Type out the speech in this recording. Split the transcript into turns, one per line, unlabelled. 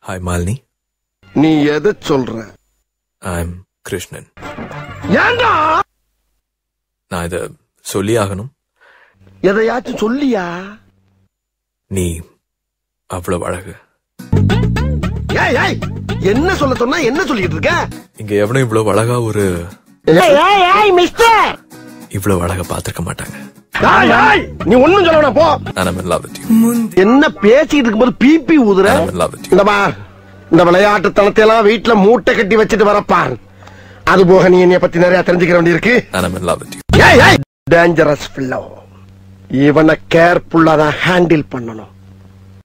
Hi Malini
நீ எதை சொல்ற
ஐ எம் கிருஷ்ணன்
ஏண்டா
நான் இத சொல்லி ஆகணும்
எதையாச்சும் சொல்லியா
நீ அவ்வளவு அழகு
ஏய் ஏய் என்ன சொல்ல சொன்னா என்ன சொல்லிட்டு இருக்க
இங்க எவனும் இவ்வளவு அழகா ஒரு
ஏய் ஏய் மிஸ்டர்
இவ்வளவு அழகா பார்த்திருக்க மாட்டாங்க
ஏய் ஏய் நீ ஒண்ணும் சொல்ல வேணாம் போ
நான் I'm in love with you.
என்ன பேசிட்டு இருக்கும்போது பிபி ஊதுற
I'm in love with you.
இந்த பா இந்த விளையாட்டு தனத்தை எல்லாம் வீட்டுல மூட்டை கட்டி வச்சுட்டு வரப்பான் அது போக நீ என்னைய பத்தி நிறைய தெரிஞ்சுக்க வேண்டியிருக்கு
And I'm in love with you.
ஏய் ஏய் டேஞ்சரஸ் பிள்ளோ இவனை கேர்ஃபுல்லா தான் ஹேண்டில் பண்ணணும்